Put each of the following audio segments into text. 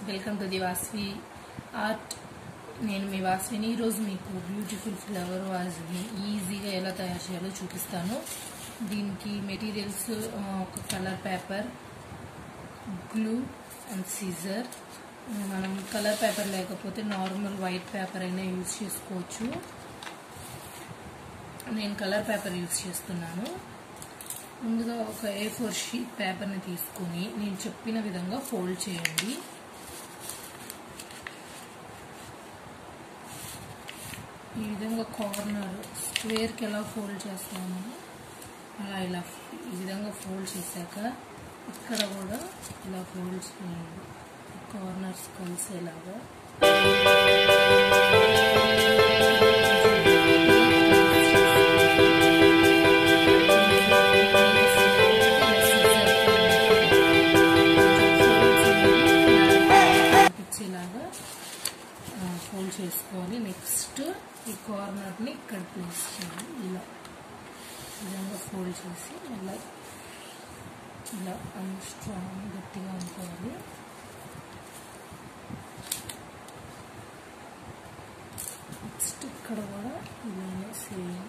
welcome to the Vasvi art నేను మీ వాస్విని ఈరోజు మీకు బ్యూటిఫుల్ ఫ్లవర్ వాజ్ని ఈజీగా ఎలా తయారు చేయాలో చూపిస్తాను దీనికి మెటీరియల్స్ ఒక colour paper glue and scissor మనం కలర్ పేపర్ లేకపోతే నార్మల్ వైట్ పేపర్ అయినా యూజ్ చేసుకోవచ్చు నేను కలర్ పేపర్ యూజ్ చేస్తున్నాను ముందుగా ఒక ఏ ఫోర్ షీట్ పేపర్ని తీసుకుని నేను చెప్పిన విధంగా ఫోల్డ్ చేయండి ఈ విధంగా కార్నర్ స్క్వేర్కి ఎలా ఫోల్డ్ చేస్తాము అలా ఇలా ఈ విధంగా ఫోల్డ్ చేశాక ఇక్కడ కూడా ఇలా ఫోల్డ్ చేయండి కార్నర్స్ కలిసేలాగా ఇచ్చేలాగా ఫోల్డ్ చేసుకోవాలి నెక్స్ట్ ఈ కార్నర్ని ఇక్కడ ప్లేస్ చేయాలి ఇలా విధంగా ఫోల్డ్ చేసి ఇలా ఇలా స్ట్రాంగ్ గట్టిగా అనుకోవాలి నెక్స్ట్ ఇక్కడ కూడా ఇలానే సేమ్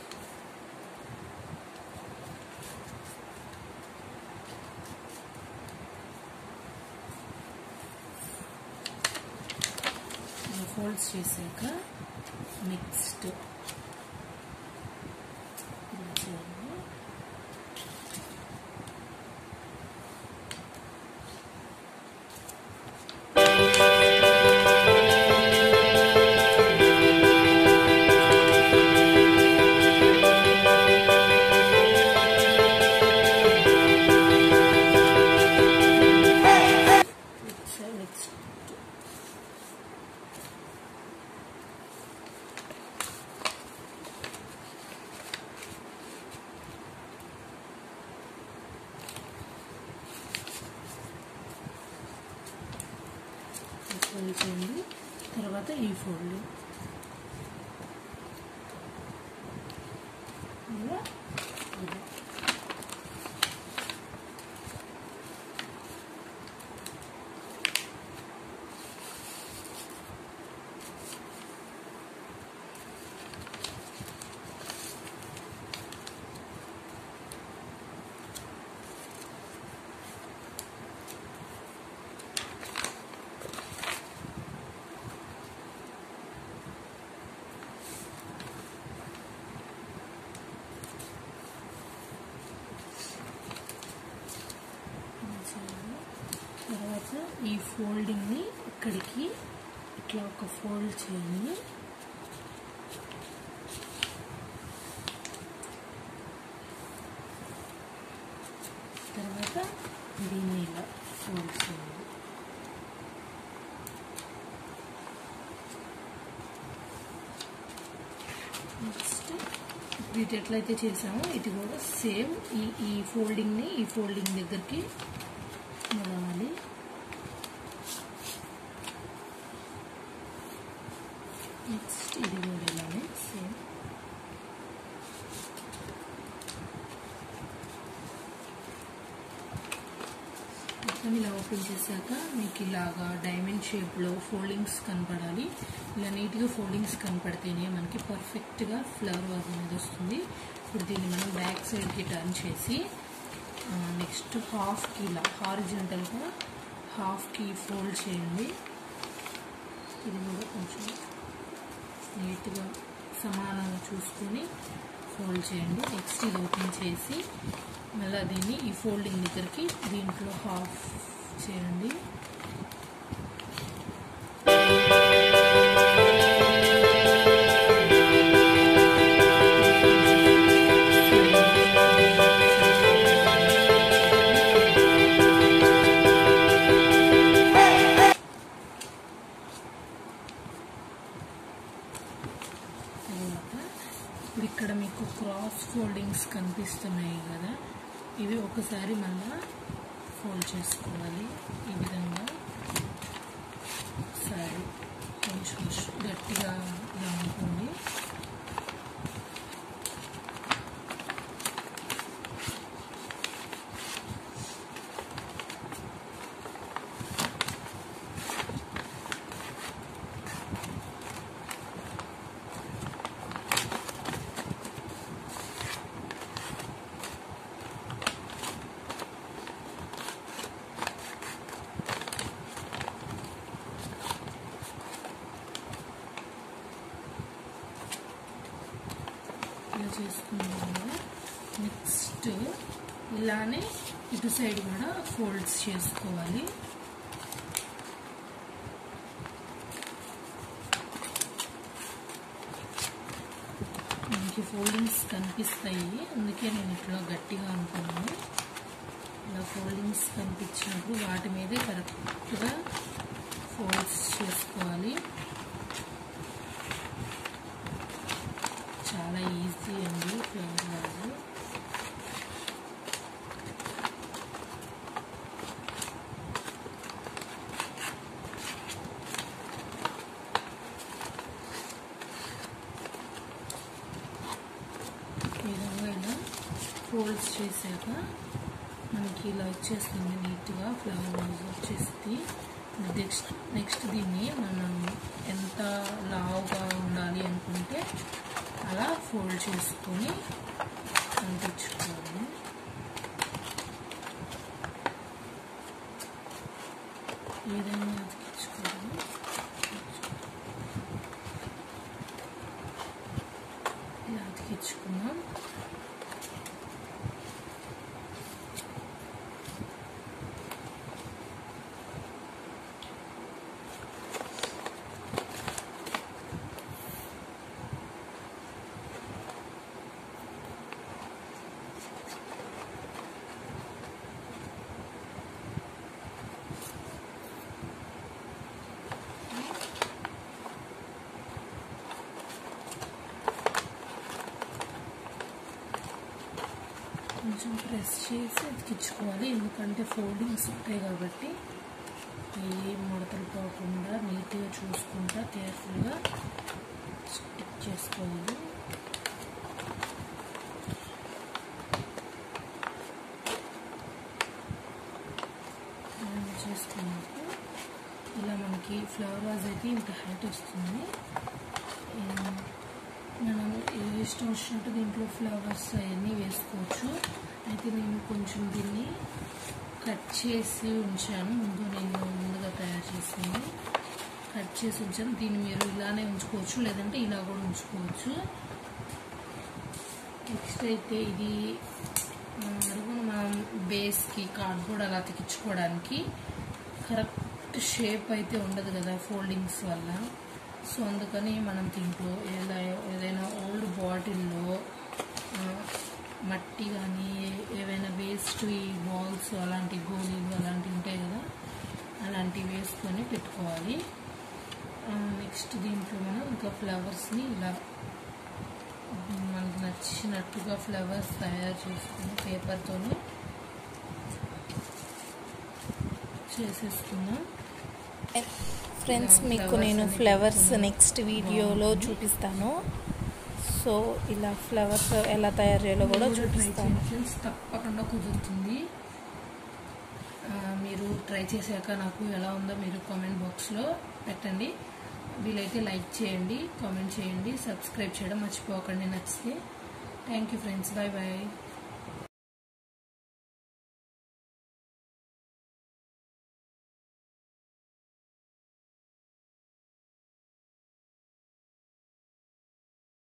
ఫోల్డ్స్ చేశాక నెక్స్ట్ ఇలా చేయండి నెక్స్ట్ ఫోల్డ్ చేయండి తర్వాత ఈ ఫోల్డ్ ఇలా ఇలా తర్వాత ఈ ఫోల్డింగ్ని ఇక్కడికి ఇట్లా ఒక ఫోల్డ్ చేయండి తర్వాత దీన్ని ఇలా ఫోల్డ్ చేయండి నెక్స్ట్ ఇప్పుడు ఇటు ఎట్లయితే చేసామో ఇటు కూడా సేమ్ ఈ ఈ ఫోల్డింగ్ని ఈ ఫోల్డింగ్ దగ్గరికి మొదలాలి నెక్స్ట్ ఇది కూడా ఇలానే సేమ్ మొత్తం ఇలా ఓపెన్ చేశాక మీకు ఇలాగా డైమండ్ షేప్లో ఫోల్డింగ్స్ కనపడాలి ఇలా నీట్గా ఫోల్డింగ్స్ కనపడితేనే మనకి పర్ఫెక్ట్గా ఫ్లవర్ వాజ్ అనేది వస్తుంది ఇప్పుడు దీన్ని మనం బ్యాక్ సైడ్కి టర్న్ చేసి నెక్స్ట్ హాఫ్కి ఇలా హారిజెంటల్గా హాఫ్కి ఫోల్డ్ చేయండి ఇది కూడా కొంచెం నీట్గా సమానంగా చూసుకొని ఫోల్డ్ చేయండి నెక్స్ట్ ఇది ఓపెన్ చేసి మళ్ళీ దీన్ని ఈ ఫోల్డింగ్ దగ్గరికి దీంట్లో హాఫ్ చేయండి ఇప్పుడు ఇక్కడ మీకు క్రాస్ ఫోల్డింగ్స్ కనిపిస్తున్నాయి కదా ఇవి ఒకసారి మళ్ళా ఫోల్డ్ చేసుకోవాలి ఈ విధంగా ఒకసారి కొంచెం గట్టిగా ఇలా ఉంటుంది చేసుకున్నాం కదా నెక్స్ట్ ఇలానే ఇటు సైడ్ కూడా ఫోల్డ్స్ చేసుకోవాలి మనకి ఫోల్డింగ్స్ కనిపిస్తాయి అందుకే నేను ఇట్లా గట్టిగా అనుకున్నాను ఇలా ఫోల్డింగ్స్ కనిపించినప్పుడు వాటి మీదే కరెక్ట్గా ఫోల్డ్స్ చేసుకోవాలి చాలా ఈజీ అండి ఫ్లవర్ వాజ్ ఈ విధంగా ఇలా ఫోల్డ్స్ చేశాక మనకి ఇలా వచ్చేస్తుంది నీట్గా ఫ్లవర్ వాజ్ వచ్చేస్తుంది నెక్స్ట్ నెక్స్ట్ దీన్ని మనం ఎంత లావుగా ఉండాలి అనుకుంటే అలా ఫోల్డ్ చేసుకొని అంటించుకోవాలి ఈ విధంగా అతికించుకోవాలి ఇలా అతికించుకున్నాం కొంచెం ప్రెస్ చేసి అతికించుకోవాలి ఎందుకంటే ఫోల్డింగ్స్ ఉంటాయి కాబట్టి ఏ ముడతలు పోకుండా నీట్గా చూసుకుంటా కేర్ఫుల్గా స్టిక్ చేసుకోవాలి ఇలా చేసుకున్నప్పుడు ఇలా మనకి ఫ్లవర్ వాజ్ అయితే ఇంత హైట్ వస్తుంది ఏం- మనం ఏ ఇష్టం వచ్చినట్టు దీంట్లో ఫ్లవర్స్ అవన్నీ వేసుకోవచ్చు అయితే నేను కొంచెం దీన్ని కట్ చేసి ఉంచాను ముందు నేను ముందుగా తయారు చేసింది కట్ చేసి ఉంచాను దీన్ని మీరు ఇలానే ఉంచుకోవచ్చు లేదంటే ఇలా కూడా ఉంచుకోవచ్చు నెక్స్ట్ అయితే ఇది ఆ, అడుగున మనం బేస్కి కార్డ్బోర్డ్ అలా అతికించుకోవడానికి కరెక్ట్ షేప్ అయితే ఉండదు కదా ఫోల్డింగ్స్ వల్ల సో అందుకని మనం దీంట్లో ఏదైనా ఏదైనా ఓల్డ్ బాటిల్లో మట్టి కానీ ఏవైనా వేస్ట్ ఈ బాల్స్ అలాంటి గోళీలు అలాంటివి ఉంటాయి కదా అలాంటివి వేసుకొని పెట్టుకోవాలి నెక్స్ట్ దీంట్లో మనం ఇంకా ఫ్లవర్స్ని ఇలా మనకు నచ్చినట్టుగా ఫ్లవర్స్ తయారు చేసుకుని పేపర్తోనే చేసేసుకుందాం ఫ్రెండ్స్ మీకు నేను ఫ్లవర్స్ నెక్స్ట్ వీడియోలో చూపిస్తాను సో ఇలా ఫ్లవర్స్ ఎలా తయారు చేయాలో కూడా మీరు ట్రై చూపిస్తాను చేయండి ఫ్రెండ్స్ తప్పకుండా కుదురుతుంది ఆ, మీరు ట్రై చేశాక నాకు ఎలా ఉందో మీరు కామెంట్ బాక్స్లో పెట్టండి వీలైతే లైక్ చేయండి కామెంట్ చేయండి సబ్స్క్రైబ్ చేయడం మర్చిపోకండి నచ్చితే thank you friends bye bye